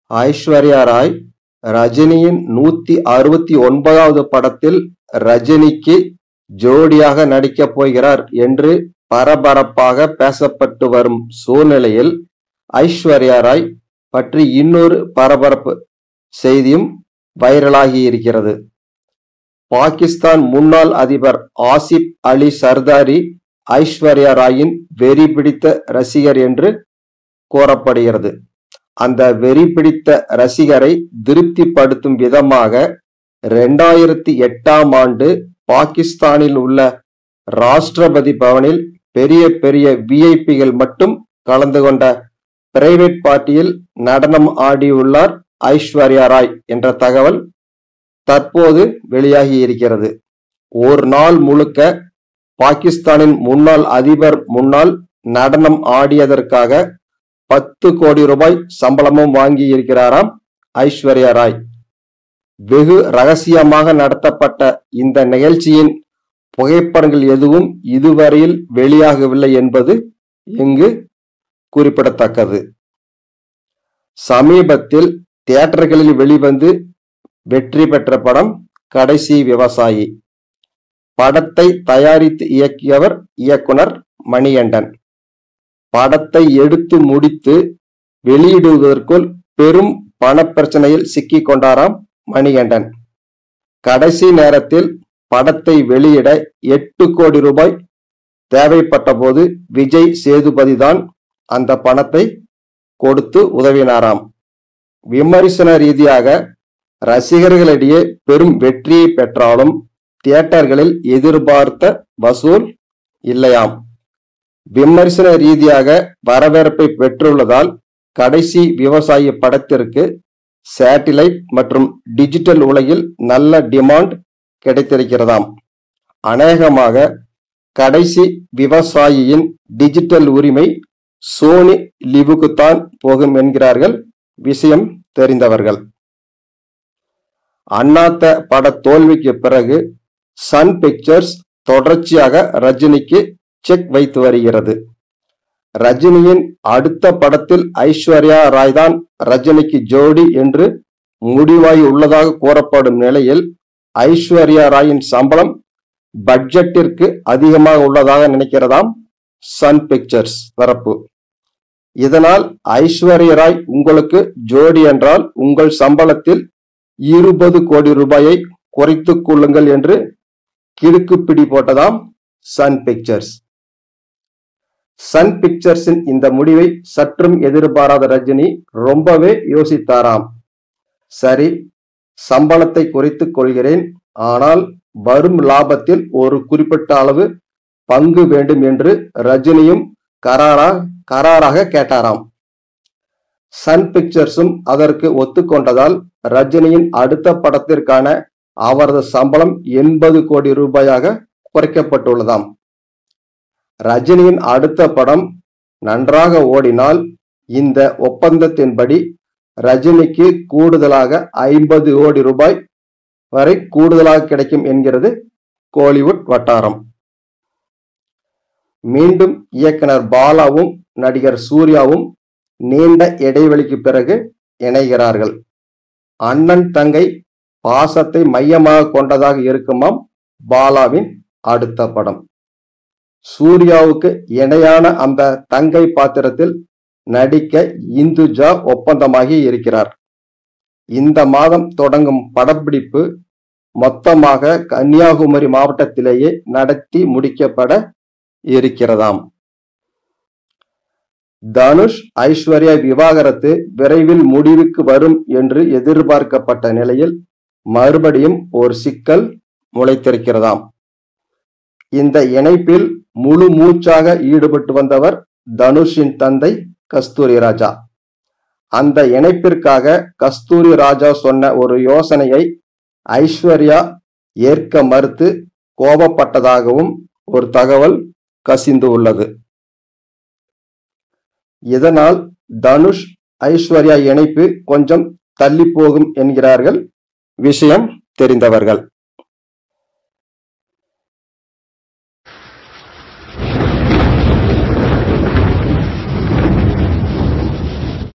ஐஸ்வர்யா ராய் ரஜினியின் நூத்தி அறுபத்தி ஒன்பதாவது படத்தில் ரஜினிக்கு ஜோடியாக நடிக்கப் போகிறார் என்று பரபரப்பாக பேசப்பட்டு வரும் சூழ்நிலையில் ஐஸ்வர்யா ராய் பற்றி இன்னொரு பரபரப்பு செய்தியும் வைரலாகி இருக்கிறது பாகிஸ்தான் முன்னாள் அதிபர் ஆசிப் அலி சர்தாரி ஐஸ்வர்யா ராயின் வெறி பிடித்த ரசிகர் என்று கூறப்படுகிறது அந்த வெறி பிடித்த ரசிகரை திருப்திப்படுத்தும் விதமாக ரெண்டாயிரத்தி எட்டாம் ஆண்டு பாகிஸ்தானில் உள்ள ராஷ்டிரபதி பவனில் பெரிய பெரிய விஐபிகள் மட்டும் கலந்து கொண்ட பிரைவேட் பார்ட்டியில் நடனம் ஆடியுள்ளார் ஐஸ்வர்யா ராய் என்ற தகவல் தற்போது வெளியாகி இருக்கிறது ஒரு நாள் முழுக்க பாகிஸ்தானின் முன்னாள் அதிபர் முன்னால் நடனம் ஆடியதற்காக பத்து கோடி ரூபாய் சம்பளமும் வாங்கி இருக்கிறாராம் ஐஸ்வர்யா ராய் வெகு ரகசியமாக நடத்தப்பட்ட இந்த நிகழ்ச்சியின் புகைப்படங்கள் எதுவும் இதுவரையில் வெளியாகவில்லை என்பது இங்கு குறிப்பிடத்தக்கது சமீபத்தில் தியேட்டர்களில் வெளிவந்து வெற்றி பெற்ற படம் கடைசி விவசாயி படத்தை தயாரித்து இயக்கியவர் இயக்குனர் மணிகண்டன் படத்தை எடுத்து முடித்து வெளியிடுவதற்குள் பெரும் பணப்பிரச்சனையில் சிக்கிக் கொண்டாராம் மணிகண்டன் கடைசி நேரத்தில் படத்தை வெளியிட எட்டு கோடி ரூபாய் தேவைப்பட்ட போது விஜய் சேதுபதி தான் அந்த பணத்தை கொடுத்து உதவினாராம் விமர்சன ரீதியாக ரசிகர்களிடையே பெரும் வெற்றியை பெற்றாலும் தியேட்டர்களில் எதிர்பார்த்த வசூல் இல்லையாம் விமர்சன ரீதியாக வரவேற்பை பெற்றுள்ளதால் கடைசி விவசாய படத்திற்கு சேட்டிலைட் மற்றும் டிஜிட்டல் உலகில் நல்ல டிமாண்ட் கிடைத்திருக்கிறதாம் அநேகமாக கடைசி விவசாயியின் டிஜிட்டல் உரிமை சோனி லிவுக்குத்தான் போகும் என்கிறார்கள் விஷயம் தெரிந்தவர்கள் அண்ணாத்த பட தோல்விக்கு பிறகு சன் பிக்சர்ஸ் தொடர்ச்சியாக ரஜினிக்கு செக் வைத்து வருகிறது ரஜினியின் அடுத்த படத்தில் ஐஸ்வர்யா ராய் தான் ரஜினிக்கு ஜோடி என்று முடிவாகி உள்ளதாக கூறப்படும் நிலையில் ஐஸ்வர்யா ராயின் சம்பளம் பட்ஜெட்டிற்கு அதிகமாக உள்ளதாக நினைக்கிறதாம் சன் பிக்சர்ஸ் தரப்பு இதனால் ஐஸ்வர்யா ராய் உங்களுக்கு ஜோடி என்றால் உங்கள் சம்பளத்தில் இருபது கோடி ரூபாயை குறைத்துக் கொள்ளுங்கள் என்று கிடுக்கு பிடி போட்டதாம் சன் பிக்சர்ஸ் சன் பிக்சர்ஸின் இந்த முடிவை சற்றும் எதிர்பாராத ரஜினி ரொம்பவே யோசித்தாராம் சரி சம்பளத்தை குறைத்துக் கொள்கிறேன் ஆனால் வரும் லாபத்தில் ஒரு குறிப்பிட்ட அளவு பங்கு வேண்டும் என்று ரஜினியும் கராரா கராராக கேட்டாராம் சன் பிக்சர்ஸும் அதற்கு ஒத்துக்கொண்டதால் ரஜினியின் அடுத்த படத்திற்கான அவரது சம்பளம் எண்பது கோடி ரூபாயாக குறைக்கப்பட்டுள்ளதாம் ரஜினியின் அடுத்த படம் நன்றாக ஓடினால் இந்த ஒப்பந்தத்தின்படி ரஜினிக்கு கூடுதலாக ஐம்பது கோடி ரூபாய் வரை கூடுதலாக கிடைக்கும் என்கிறது கோலிவுட் வட்டாரம் மீண்டும் இயக்குனர் பாலாவும் நடிகர் சூர்யாவும் நீண்ட இடைவெளிக்கு பிறகு இணைகிறார்கள் அண்ணன் தங்கை பாசத்தை மையமாக கொண்டதாக இருக்குமாம் பாலாவின் அடுத்த படம் சூர்யாவுக்கு இணையான அந்த தங்கை பாத்திரத்தில் நடிக்க இந்துஜா ஒப்பந்தமாகி இருக்கிறார் இந்த மாதம் தொடங்கும் படப்பிடிப்பு மொத்தமாக கன்னியாகுமரி மாவட்டத்திலேயே நடத்தி முடிக்கப்பட இருக்கிறதாம் தனுஷ் ஐஸ்வர்யா விவாகரத்து விரைவில் முடிவுக்கு வரும் என்று எதிர்பார்க்கப்பட்ட நிலையில் மறுபடியும் ஒரு சிக்கல் முளைத்திருக்கிறதாம் இந்த இணைப்பில் முழு மூச்சாக ஈடுபட்டு வந்தவர் தனுஷின் தந்தை கஸ்தூரி ராஜா அந்த இணைப்பிற்காக கஸ்தூரி ராஜா சொன்ன ஒரு யோசனையை ஐஸ்வர்யா ஏற்க மறுத்து கோபப்பட்டதாகவும் ஒரு தகவல் கசிந்து உள்ளது இதனால் தனுஷ் ஐஸ்வர்யா இணைப்பு கொஞ்சம் தள்ளி போகும் என்கிறார்கள் விஷயம் தெரிந்தவர்கள்